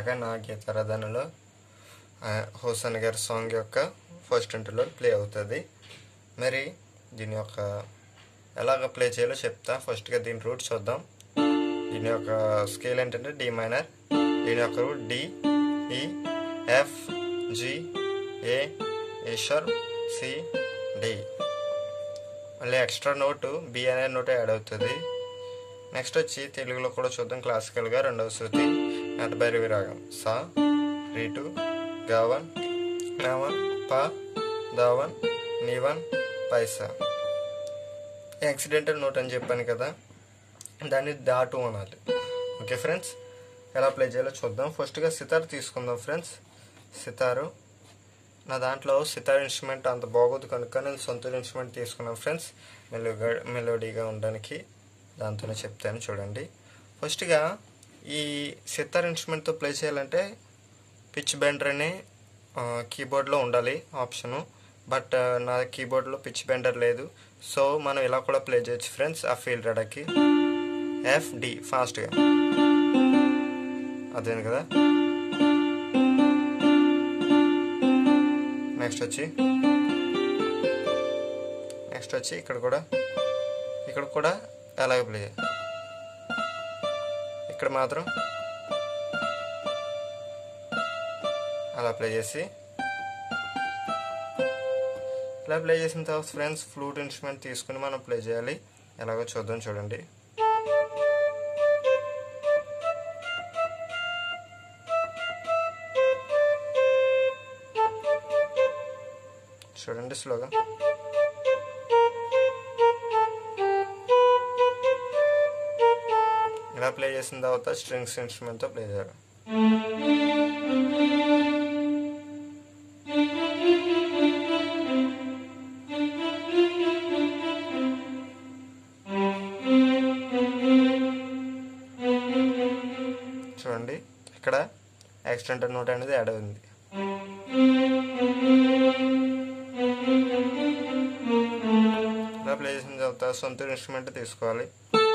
ఇలాగా నా గీతారాధనలో ఆ, హోసన్ గారి సాంగ్ యొక్క ఫస్ట్ ఇంటర్లో ప్లే అవుతుంది మరి దీని యొక్క ఎలాగ ప్లే చేయాలో చెప్తా ఫస్ట్గా దీని రూట్ చూద్దాం దీని యొక్క స్కేల్ ఏంటంటే డి మైనర్ దీని యొక్క root D E F G A A sharp C D మళ్ళీ ఎక్స్ట్రా నోటు బి అనే నోట్ యాడ్ అవుతుంది నెక్స్ట్ వచ్చి తెలుగులో కూడా చూద్దాం క్లాసికల్గా రెండవ శృతి నటభైరవి రాగం సా రీటు గావన్ నావన్ ప దావన్ నీవన్ పైసా యాక్సిడెంటల్ నోట్ అని చెప్పాను కదా దాన్ని దాటు అనాలి ఓకే ఫ్రెండ్స్ ఎలా ప్లే చేయాలో చూద్దాం ఫస్ట్గా సితార్ తీసుకుందాం ఫ్రెండ్స్ సితారు నా దాంట్లో సితార్ ఇన్స్ట్రుమెంట్ అంత బాగోదు కనుక నేను సొంత ఇన్స్ట్రుమెంట్ తీసుకున్నాను ఫ్రెండ్స్ మెలోగా మెలోడీగా ఉండడానికి దాంతోనే చెప్తాను చూడండి ఫస్ట్గా ఈ సితార్ ఇన్స్ట్రుమెంట్తో ప్లే చేయాలంటే పిచ్ బెండర్ అనే కీబోర్డ్లో ఉండాలి ఆప్షను బట్ నా కీబోర్డ్లో పిచ్ బెండర్ లేదు సో మనం ఇలా కూడా ప్లే చేయొచ్చు ఫ్రెండ్స్ ఆ ఫీల్డ్ రెడకి ఎఫ్ డి ఫాస్ట్గా అదేను కదా నెక్స్ట్ వచ్చి నెక్స్ట్ వచ్చి ఇక్కడ కూడా ఇక్కడ కూడా అలాగే ప్లే చేయాలి. ఇక్కడ మాత్రం అలా ప్లే చేసి ఇలా ప్లే చేసిన తర్వాత ఫ్రెండ్స్ ఫ్లూట్ ఇన్స్ట్రుమెంట్ తీసుకుని మనం ప్లే చేయాలి ఎలాగో చూద్దాం చూడండి చూడండి స్లోగా ఇలా ప్లే చేసిన తర్వాత స్ట్రింగ్స్ ఇన్స్ట్రుమెంట్తో ప్లే చేయాలి చూడండి ఇక్కడ యాక్సిడెంటల్ నోట్ అనేది యాడ్ అయింది ఇలా ప్లే చేసిన తర్వాత సొంత ఇన్స్ట్రుమెంట్ తీసుకోవాలి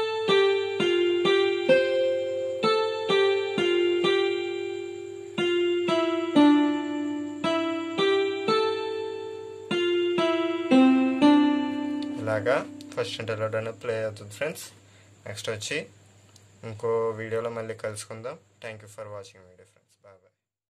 ఇలాగా ఫస్ట్ ఇంటర్లోడ్ అనేది ప్లే అవుతుంది ఫ్రెండ్స్ నెక్స్ట్ వచ్చి ఇంకో వీడియోలో మళ్ళీ కలుసుకుందాం thank you for watching video friends